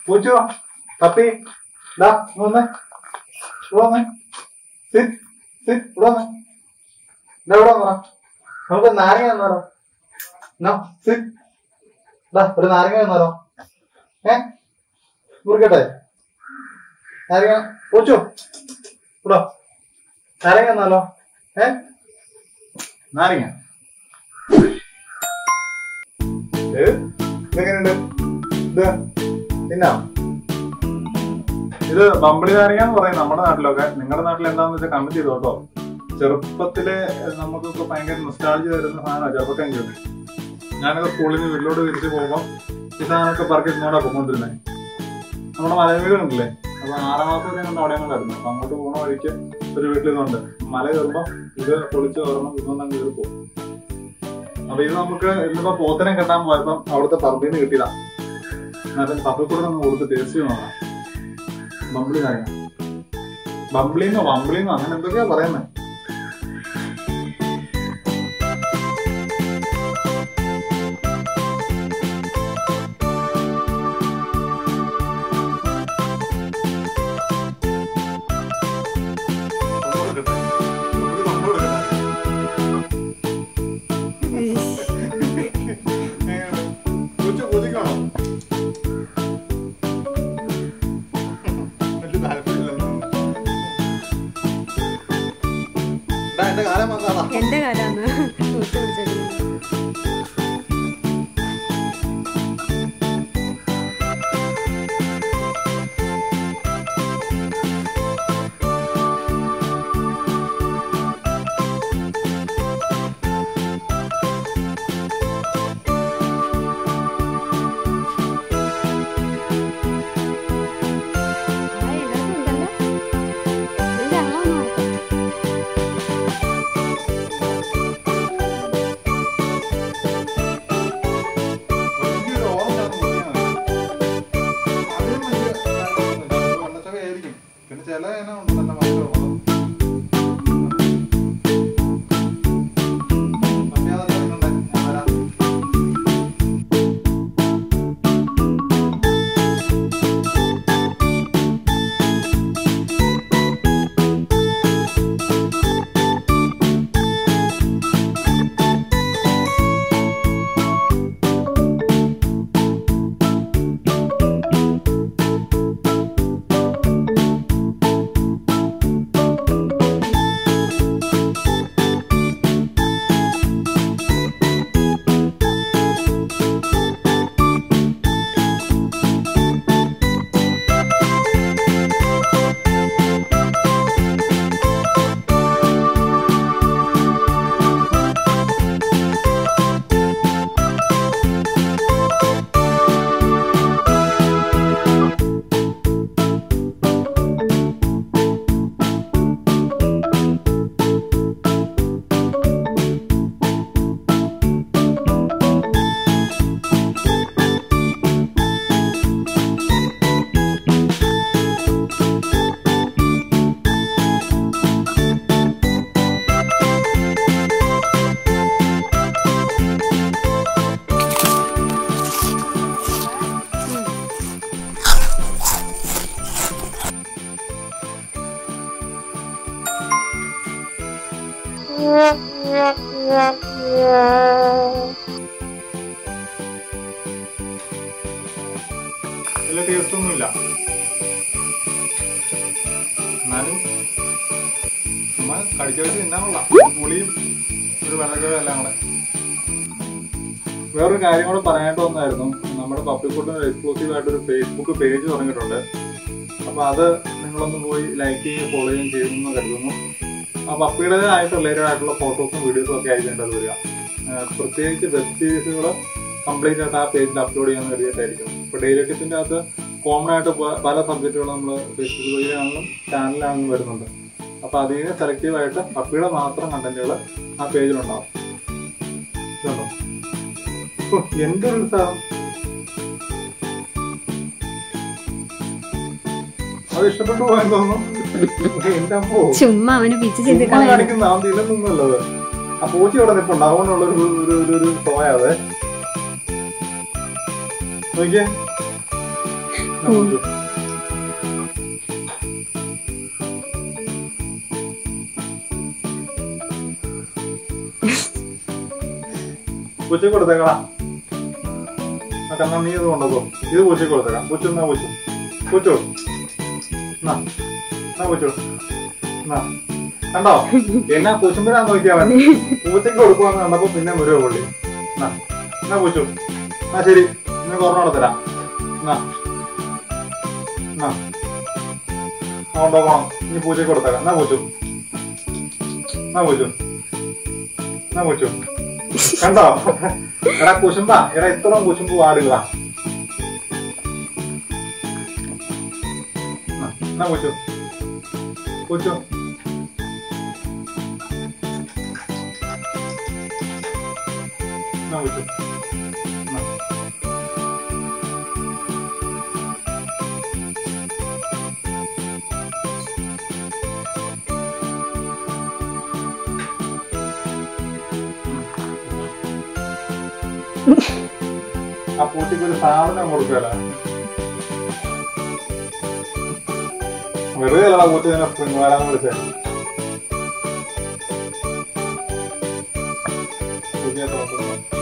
പൂച്ചോ puppy ദാ ഇങ്ങ് വന്നേ ഇവിടെ വന്നേ സിറ്റ് സിറ്റ് ഇവിടെ വന്നേ ദാ ഇവിടെ വന്നോ നമുക്ക് നാരങ്ങ തന്നാലോ നോ സിറ്റ് ദാ ഒരു നാരങ്ങ തന്നാലോ ഏ മുറിക്കട്ടെ നാരങ്ങ പൂച്ചോ ഇവിടെ നാരങ്ങ തന്നാലോ ഏ നാരങ്ങ ഏ? ഇതെങ്ങനെയുണ്ട് ഇത് തിന്നാ ഇത് ബമ്പിളി നാരങ്ങ എന്ന് പറയും നമ്മുടെ നാട്ടിലൊക്കെ നിങ്ങളുടെ നാട്ടിൽ എന്താന്ന് വെച്ചാൽ കമന്റ് ചെയ്തു കേട്ടോ ചെറുപ്പത്തില് നമുക്കൊക്കെ ഭയങ്കര നൊസ്റ്റാൾജി തരുന്ന സാധനമാണ് ചെറുപ്പത്തെങ്കിലും ഞാനൊക്കെ സ്കൂളിൽ നിന്ന് വീട്ടിലോട്ട് തിരിച്ചു പോകുമ്പോൾ ഈ സാധനമൊക്കെ പറക്കി ഇങ്ങോട്ടാ പോയിക്കൊണ്ടിരുന്നേ നമ്മുടെ മലവീടുണ്ടല്ലേ അപ്പൊ ആറാം ക്ലാസ് കൊണ്ട് അവിടെ ഉണ്ടായിരുന്നു അപ്പൊ അങ്ങോട്ട് പോണ വഴിക്ക് ഒരു വീട്ടിൽ നിന്നുണ്ട് മല കയറുമ്പോ ഇത് പൊളിച്ച് കയറണം ഇതൊന്നും അങ്ങ് കയറി പോകും അപ്പൊ ഇത് നമുക്ക് ഇന്നിപ്പോ പോത്തിനെ കെട്ടാൻ പോയപ്പോ അവിടുത്തെ പറമ്പിൽ നിന്ന് കിട്ടിയതാ എന്നിട്ട് പപ്പക്കൂടെ ഒന്ന് കൊടുത്ത് ടേസ്റ്റ് നോക്കാം ബംബിളി നാരങ്ങ ബംബിളിന്നോ ബംബിളിന്നോ അങ്ങനെ എന്തൊക്കെയാ പറയുന്നത് കൊച്ചു കൊതിക്കണോ വലിയ താല്പര്യമില്ലെന്ന് ഡാ, എന്റെ കാലം വന്നതാ എന്റെ കാലാന്ന് പൂച്ച പിടിച്ചേക്കുന്നത് ഹായ്, എല്ലാവർക്കും ഉണ്ടല്ലോ. എന്റെ അമ്മ വലിയൊരു ഓർമ്മയാണ് തോന്നിയത്. അതിലും വലിയ കാര്യമൊന്നുമില്ല. വെള്ളച്ചവയായിരിക്കും. പിന്നെ ചില ഇനം ഉണ്ട് നല്ല മധുരമുള്ളത്. മറ്റേ അതെല്ലാം തിന്നണ്ടേ? ഞാൻ വരാം. വലിയ ടേസ്റ്റ് ഒന്നുമില്ല എന്നാലും ചുമ്മാ കടിച്ചു വെച്ച് തിന്നാനുള്ള പുളിയും ഒരു വെള്ളക്കവും എല്ലാം കൂടെ വേറൊരു കാര്യം കൂടെ പറയാനായിട്ട് വന്നായിരുന്നു നമ്മുടെ പപ്പിക്കുട്ടിന് എക്സ്ക്ലൂസീവ് ആയിട്ട് ഒരു ഫേസ്ബുക്ക് പേജ് തുടങ്ങിയിട്ടുണ്ട് അപ്പൊ അത് നിങ്ങളൊന്ന് പോയി ലൈക്ക് ചെയ്യുകയും ഫോളോ ചെയ്യുകയും ചെയ്യുമെന്ന് കരുതുന്നു ആ പപ്പിയുടേതായിട്ടുള്ള ആയിട്ടുള്ള ഫോട്ടോസും വീഡിയോസും ഒക്കെ ആയിരിക്കും അതിൻ്റെ അത് വരിക ആ, പ്രത്യേകിച്ച് വെബ് സീരീസുകൾ കംപ്ലീറ്റ് ആയിട്ട് ആ പേജിൽ അപ്ലോഡ് ചെയ്യാൻ കരുതിയിട്ടായിരിക്കും ഇപ്പൊ ഡെയിലി ടിപ്പിന്റെ അകത്ത് കോമൺ ആയിട്ട് പ- പല സബ്ജക്റ്റുകളും നമ്മൾ ഫേസ്ബുക്ക് വഴിയാണെങ്കിലും ചാനലിലാണെങ്കിലും വരുന്നുണ്ട് അപ്പൊ അതിൽ നിന്ന് സെലക്റ്റീവ് ആയിട്ട് പപ്പിയുടെ മാത്രം കണ്ടന്റുകൾ ആ പേജിലുണ്ടാവും ഇതുണ്ടോ? ഓ, എന്തൊരു ഉത്സാഹം അത് ഇഷ്ടപ്പെട്ടു പോയെന്ന് തോന്നുന്നു എന്റെ അമ്മോ ചുമ്മാ അവന് പിച്ച് ചെയ്ത് ചുമ്മാ കളയാം കാണിക്കുന്ന ആ തിന്നുന്നുള്ളത് ആ പൂച്ച ഇവിടെ നിൽപ്പുണ്ട് അതുകൊണ്ടുള്ള ഒരു ഒരു ഒരു ഒരു ഷോയാ അത് നോക്കിയേ എന്നാ പൂച്ചു. പൂച്ചയ്ക്ക് കൊടുത്തേക്കടാ ആ കണ്ണാ നീ ഇത് കൊണ്ടുപോ ഇത് പൂച്ചയ്ക്ക് കൊടുത്തേക്കാം പൂച്ചു എന്നാ പൂച്ചു പൂച്ചു എന്നാ എന്നാ പൂച്ചു എന്നാ കണ്ടോ എന്നാ കുശുമ്പിനാ നോക്കിയാവൻ പൂച്ചയ്ക്ക് കൊടുക്കുവാന്ന് കണ്ടപ്പോ പിന്നെ മുരുക പുള്ളി എന്നാ എന്നാ പൂച്ചു എന്നാ ശരി നിനക്ക് ഒരെണ്ണം തരാം എന്നാ എന്നാ ആ കൊണ്ടുപോകണം ഇനി പൂച്ചയ്ക്ക് കൊടുത്തേക്കാം എന്നാ പൂച്ചു എന്നാ പൂച്ചു എന്നാ പൂച്ചു കണ്ടോ എടാ കുശുമ്പ എടാ ഇത്രയും കുശുമ്പ് പാടുക എന്നാ പൂച്ചു പൂച്ചു എന്നാ പൂച്ചു എന്നാ. ആ പൂച്ചയ്ക്ക് ഒരു സാധനം കൊടുക്കല വെറുതെ അല്ല പൂച്ച ഇങ്ങനെ സ്പ്രിങ് വരാന്ന് വിളിച്ചേ പുതിയ തോന്നുന്നു